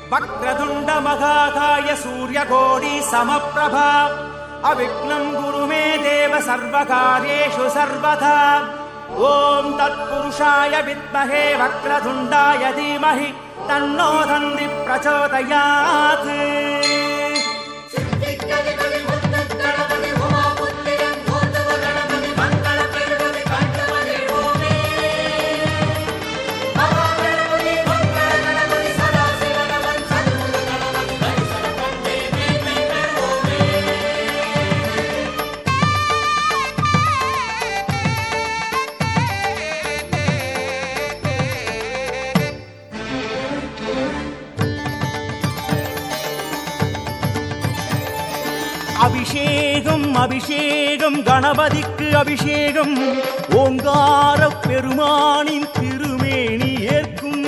वक्रतुण्ड मघाकाय सूर्यकोटि समप्रभा अविघ्नम् गुरु मे देव सर्वकार्येषु सर्वथा ॐ तत्पुरुषाय विद्महे वक्रतुण्डाय धीमहि तन्नो धन्वि प्रचोदयात् அபிஷேகம் அபிஷேகம் கணபதிக்கு அபிஷேகம் ஓங்கார பெருமானின் திருமேனி ஏற்கும்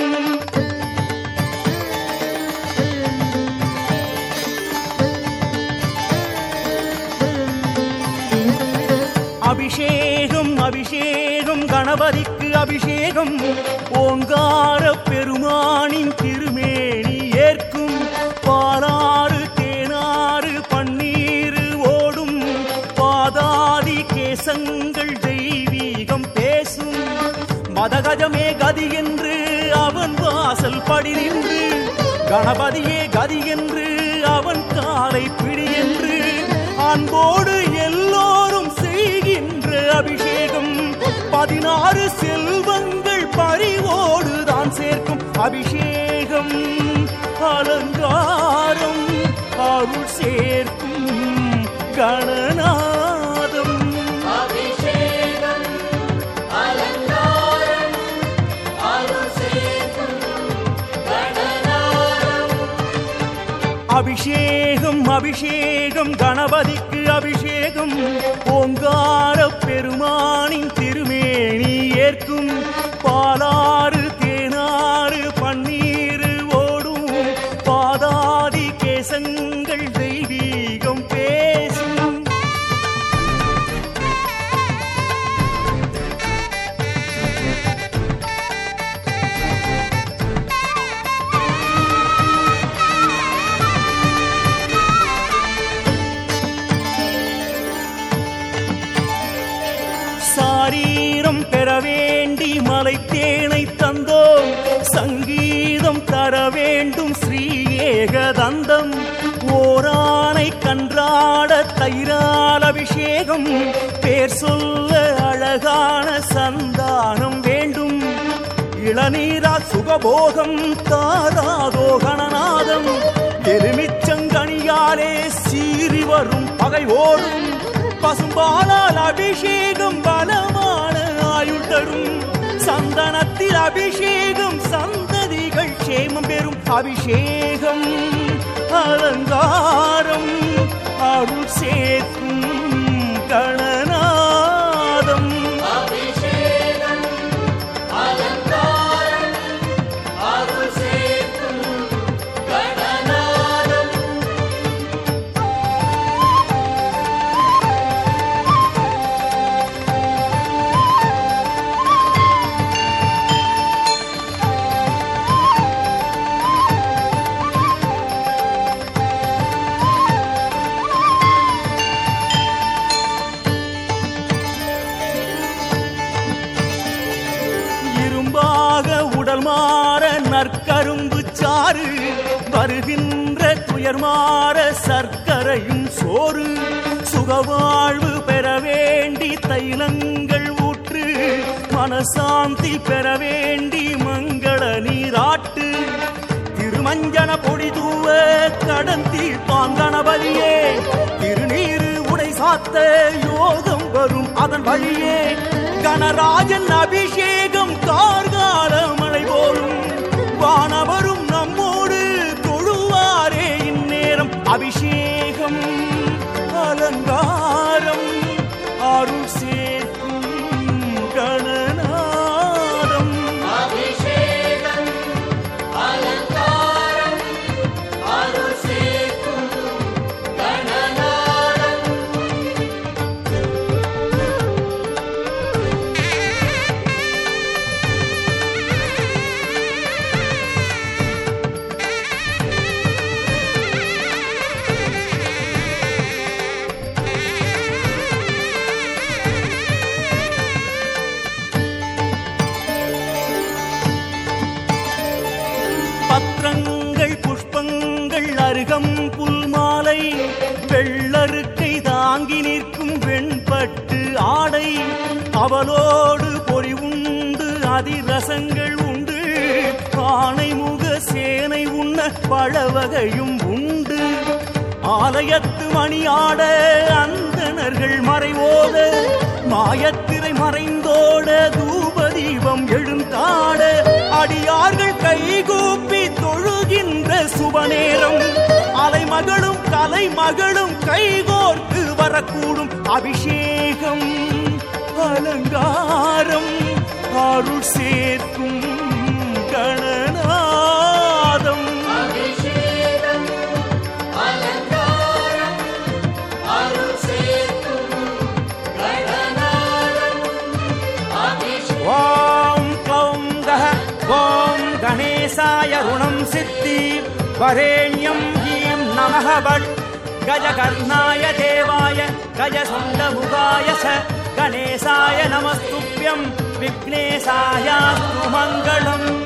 அபிஷேகம் அபிஷேகம் கணபதிக்கு அபிஷேகம் ஓங்கார பெருமானின் திருமேனி ஏற்கும் பாலாறு தேனாறு பன்னீர் ஓடும் பாதாதி கேசங்கள் தெய்வீகம் பேசும் மதகஜமே கதி என்று அவன் வாசல் படி நின்று கணபதியே கதி என்று அவன் காலை பிடி என்று அன்போடு எல்லோரும் செய்கின்ற அபிஷேகம் பதினாறு செல்வங்கள் பறிவோடு தான் சேர்க்கும் அபிஷேகம் அலங்காரம் அருள் சேர்க்கும் கணநாதம் அபிஷேகம் அபிஷேகம் கணபதிக்கு அபிஷேகம் ஓங்கார பெருமானின் திருமேனி ஏற்கும் பாலாறு தேனாறு பன்னீர் ஓடும் பாதாதி கேசங்கள் தெய்வீகம் பேசும் சாரீரம் பெற வேண்டி மலை தேனை தந்தோம் சங்கீதம் தர வேண்டும் ஸ்ரீ ஏகதந்தம் ஓரானை கன்றாட தைரால் அபிஷேகம் பேர் சொல்ல அழகான சந்தானம் வேண்டும் இளநீரா சுகபோகம் தாராதோ கணநாதம் எலுமிச்சங்கனியாலே சீறி வரும் பகை ஓடும் பசும்பாலால் அபிஷேகம் பலமான ஆயுள் தரும் சந்தனத்தில் அபிஷேகம் சந்ததிகள் சேமம் பெறும் அபிஷேகம் அலங்காரம் அருள் சேர்க்கும் கணநாதம் இரும்பாக உடல் மாற நற்கரும்பு சாறு வருகின்ற துயர் மாற சர்க்கரையும் சோறு சுகவாழ்வு பெற வேண்டி தைலங்கள் ஊற்று மனசாந்தி பெற வேண்டி மங்கள நீராட்டு திருமஞ்சன பொடி தூவ கடன் தீர்ப்பான் கணபதியே திருநீரு உடை சாத்த யோகம் வரும் அதன் வழியே கணராஜன் அபிஷேகம் கார்கால மழை போலும் வானவரும் நம்மோடு தொழுவாரே இந்நேரம் அபிஷேகம் அலங்காரம் அருள் சேர்க்கும் கணநாதம் மன்றங்கள் புஷ்பங்கள் அருகம் புல்மாலை வெள்ளருக்கை தாங்கி நிற்கும் வெண்பட்டு ஆடை அவளோடு பொறி உண்டு அதிரசங்கள் உண்டு ஆணை முக சேனை உண்ண பழவகையும் உண்டு ஆலயத்து மணியாட அந்தணர்கள் மறைவோத மாயத்திரை மறைந்தோட தூப தீபம் எழுந்தாட அடியார்கள் கைகூப்பி தொழுகின்ற சுபநேரம் அலைமகளும் கலைமகளும் கைகோர்த்து வரக்கூடும் அபிஷேகம் அலங்காரம் அருள் சேர்க்கும் கணநாதம் அபிஷேகம் அலங்காரம் அருள் சேர்க்கும் கணநாதம் அபிஷேகம் ஓம் க்ளௌம் கஹ ஓம் கணேசாய ருணம் சித்தி வரேண்யம் ஈம் நமः பட் கஜகர்ணாய தேவாய கஜசுண்டமுகாய ச கணேசாய நமஸ்துभ्यं விக்னேசாயாஸ்து மங்களம்